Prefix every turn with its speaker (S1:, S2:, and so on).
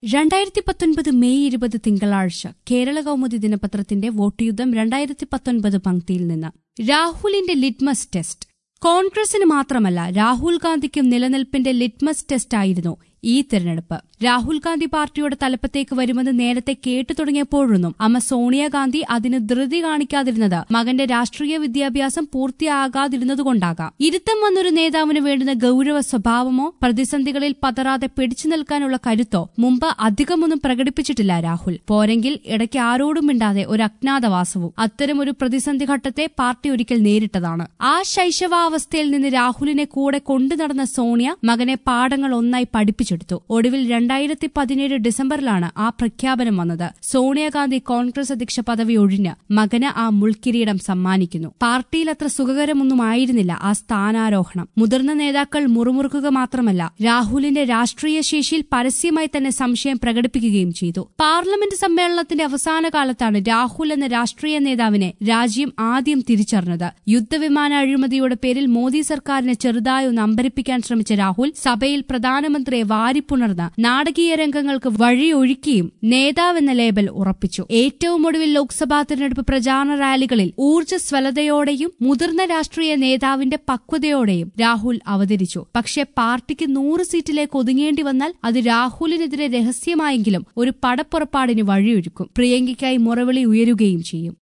S1: രണ്ടായിരത്തി പത്തൊൻപത് മെയ് ഇരുപത് തിങ്കളാഴ്ച കേരള കൗമുദി ദിനപത്രത്തിന്റെ വോട്ട് യുദ്ധം രണ്ടായിരത്തി പത്തൊൻപത് പങ്ക്തിയിൽ നിന്ന് രാഹുലിന്റെ ലിറ്റ്മസ് ടെസ്റ്റ് കോൺഗ്രസിന് മാത്രമല്ല രാഹുൽ ഗാന്ധിക്കും നിലനിൽപ്പിന്റെ ലിറ്റ്മസ് ടെസ്റ്റ് ആയിരുന്നു ഈ തെരഞ്ഞെടുപ്പ് രാഹുൽ ഗാന്ധി പാർട്ടിയുടെ തലപ്പത്തേക്ക് വരുമെന്ന് നേരത്തെ കേട്ടു തുടങ്ങിയപ്പോഴൊന്നും അമ്മ സോണിയാഗാന്ധി അതിന് ധൃതി കാണിക്കാതിരുന്നത് മകന്റെ രാഷ്ട്രീയ വിദ്യാഭ്യാസം പൂർത്തിയാകാതിരുന്നതുകൊണ്ടാകാം ഇരുത്തം വന്നൊരു നേതാവിന് വേണ്ടുന്ന ഗൌരവ സ്വഭാവമോ പ്രതിസന്ധികളിൽ പതറാതെ പിടിച്ചു നിൽക്കാനുള്ള കരുത്തോ മുമ്പ് അധികമൊന്നും പ്രകടിപ്പിച്ചിട്ടില്ല രാഹുൽ പോരെങ്കിൽ ഇടയ്ക്ക് ആരോടും മിണ്ടാതെ ഒരു അജ്ഞാതവാസവും അത്തരമൊരു പ്രതിസന്ധി ഘട്ടത്തെ പാർട്ടി ഒരിക്കൽ നേരിട്ടതാണ് ആ ശൈശവാവസ്ഥയിൽ നിന്ന് രാഹുലിനെ കൂടെ കൊണ്ടു നടന്ന സോണിയ മകനെ പാഠങ്ങൾ ഒന്നായി പഠിപ്പിച്ചെടുത്തു ഒടുവിൽ രണ്ടായിരത്തി പതിനേഴ് ഡിസംബറിലാണ് ആ പ്രഖ്യാപനം വന്നത് സോണിയാഗാന്ധി കോൺഗ്രസ് അധ്യക്ഷ പദവി ഒഴിഞ്ഞ് മകന് ആ മുൾക്കിരീടം സമ്മാനിക്കുന്നു പാർട്ടിയിൽ അത്ര സുഖകരമൊന്നും ആയിരുന്നില്ല ആ സ്ഥാനാരോഹണം മുതിർന്ന നേതാക്കൾ മുറുമുറുക്കുക മാത്രമല്ല രാഹുലിന്റെ രാഷ്ട്രീയ ശേഷിയിൽ പരസ്യമായി തന്നെ സംശയം പ്രകടിപ്പിക്കുകയും ചെയ്തു പാർലമെന്റ് സമ്മേളനത്തിന്റെ അവസാന കാലത്താണ് രാഹുൽ എന്ന രാഷ്ട്രീയ നേതാവിനെ രാജ്യം ആദ്യം തിരിച്ചറിഞ്ഞത് യുദ്ധവിമാന അഴിമതിയുടെ പേരിൽ മോദി സർക്കാരിനെ ചെറുതായി ഒന്ന് അമ്പരിപ്പിക്കാൻ ശ്രമിച്ച രാഹുൽ സഭയിൽ പ്രധാനമന്ത്രിയെ വാരിപ്പുണർന്ന് നാടകീയ രംഗങ്ങൾക്ക് വഴിയൊഴുക്കിയും നേതാവെന്ന ലേബൽ ഉറപ്പിച്ചു ഏറ്റവും ഒടുവിൽ ലോക്സഭാ തെരഞ്ഞെടുപ്പ് പ്രചാരണ റാലികളിൽ ഊർജ്ജസ്വലതയോടെയും മുതിർന്ന രാഷ്ട്രീയ നേതാവിന്റെ പക്വതയോടെയും രാഹുൽ അവതരിച്ചു പക്ഷേ പാർട്ടിക്ക് നൂറ് സീറ്റിലേക്ക് ഒതുങ്ങേണ്ടി വന്നാൽ അത് രാഹുലിനെതിരെ രഹസ്യമായെങ്കിലും ഒരു പടപ്പുറപ്പാടിന് വഴിയൊരുക്കും പ്രിയങ്കയ്ക്കായി മുറവിളി ഉയരുകയും ചെയ്യും